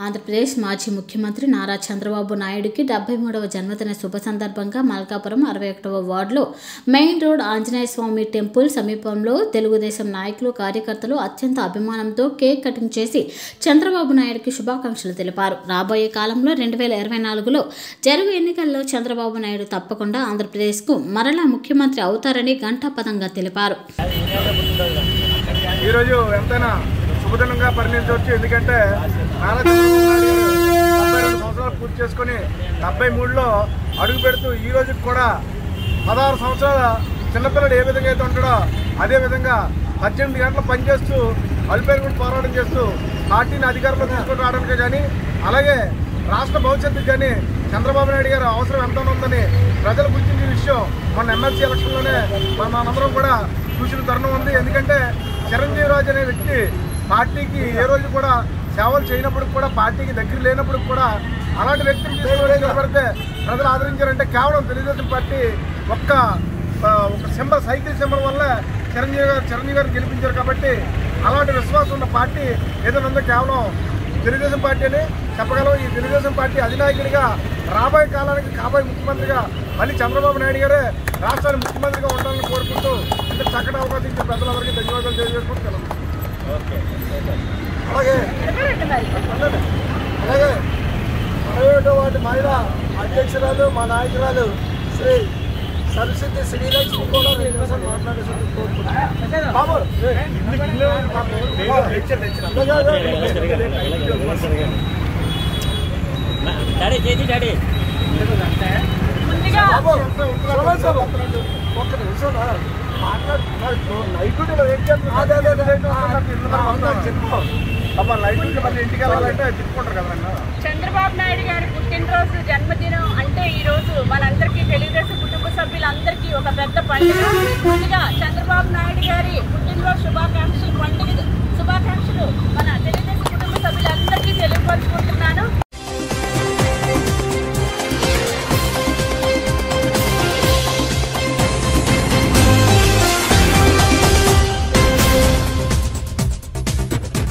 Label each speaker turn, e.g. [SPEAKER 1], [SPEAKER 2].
[SPEAKER 1] ఆంధ్రప్రదేశ్ మాజీ ముఖ్యమంత్రి నారా చంద్రబాబు నాయుడుకి డెబ్బై మూడవ జన్మదిన శుభ సందర్భంగా మల్కాపురం అరవై ఒకటవ వార్డులో main road Anjaneya Swamy temple సమీపంలో తెలుగుదేశం నాయకులు కార్యకర్తలు అత్యంత అభిమానంతో కేక్ కటింగ్ చేసి చంద్రబాబు నాయుడుకి శుభాకాంక్షలు తెలిపారు రాబోయే కాలంలో రెండు వేల ఇరవై నాలుగులో జరుగు ఎన్నికల్లో చంద్రబాబు నాయుడు తప్పకుండా ఆంధ్రప్రదేశ్కు మరలా ముఖ్యమంత్రి అవుతారని ఘంటాపథంగా తెలిపారు
[SPEAKER 2] ఈరోజు ఎంతైనా శుభదినంగా పరిణించవచ్చు ఎందుకంటే నారా చంద్రబాబు నాయుడు గారు డెబ్బై రెండు సంవత్సరాలు పూర్తి చేసుకొని డెబ్బై మూడులో అడుగు పెడుతూ ఈ రోజుకి కూడా పదహారు సంవత్సరాల చిన్నపిల్లడు ఏ విధంగా అయితే ఉంటాడో అదే విధంగా పద్దెనిమిది గంటలు పనిచేస్తూ అల్పేరు కూడా పోరాటం చేస్తూ పార్టీని అధికారంలో తీసుకొని రావడానికి కానీ అలాగే రాష్ట్ర భవిష్యత్తుకి కానీ చంద్రబాబు నాయుడు గారు అవసరం ఎంత ఉందని ప్రజలు గుర్తించిన విషయం మన ఎమ్మెల్సీ ఎలక్షన్లోనే మన మనందరం కూడా చూసిన తరుణం ఉంది ఎందుకంటే చిరంజీవి రాజు అనే వ్యక్తి పార్టీకి ఏ రోజు కూడా సేవలు చేయనప్పుడు కూడా పార్టీకి దగ్గర లేనప్పుడు కూడా అలాంటి వ్యక్తిని తీసుకొని నిలబడితే ప్రజలు ఆదరించారంటే కేవలం తెలుగుదేశం పార్టీ ఒక్క ఆ, ఒక సింబల్ సైకిల్ సింబల్ వల్ల చిరంజీవి గారు చిరంజీవి గారిని గెలిపించారు కాబట్టి అలాంటి విశ్వాసం ఉన్న పార్టీ ఏదైనా ఉందో కేవలం తెలుగుదేశం పార్టీ అని చెప్పగలం ఈ తెలుగుదేశం పార్టీ అధినాయకుడిగా రాబోయే కాలానికి కాబోయే ముఖ్యమంత్రిగా మళ్ళీ చంద్రబాబు నాయుడు గారే రాష్ట్రానికి ముఖ్యమంత్రిగా ఉండాలని కోరుకుంటూ ఇంత చక్కటి అవకాశం ఇచ్చిన పెద్దలందరికీ ధన్యవాదాలు తెలియజేసుకుంటూ అలాగే అలాగే ప్రైవేటు వాటి మహిళా అధ్యక్షురాలు మా నాయకురాలు శ్రీ సరస్వతి శ్రీలక్ష్మి కూడా రెండు నిమిషాలు మాట్లాడేసి కోరుకుంటున్నాను బాబు
[SPEAKER 3] డాడీ చేతి డాడీ
[SPEAKER 2] బాబు, సురేష్ బాబు, ఒక్క నిమిషం రా. మాట్లాడు. లైట్ డ్యూటీలో ఏం చేస్తున్నావు? అదే, అదే, అదే, నాకు ఇందులో ఉందని చెప్పు. అబ్బా, లైట్ డ్యూటీ మళ్ళీ ఇంటికి వెళ్ళాలంటే తిప్పుకుంటారు కదా నన్ను.
[SPEAKER 4] చంద్రబాబు నాయుడు గారి పుట్టినరోజు జన్మదినం అంటే ఈ రోజు మనందరికీ తెలుగుదేశం కుటుంబ సభ్యులందరికీ ఒక పెద్ద పండుగ ముందుగా చంద్రబాబు నాయుడు గారి పుట్టినరోజు శుభాకాంక్షలు పండుగ శుభాకాంక్షలు మన తెలుగుదేశం కుటుంబ సభ్యులందరికీ తెలియపరుచుకుంటున్నాను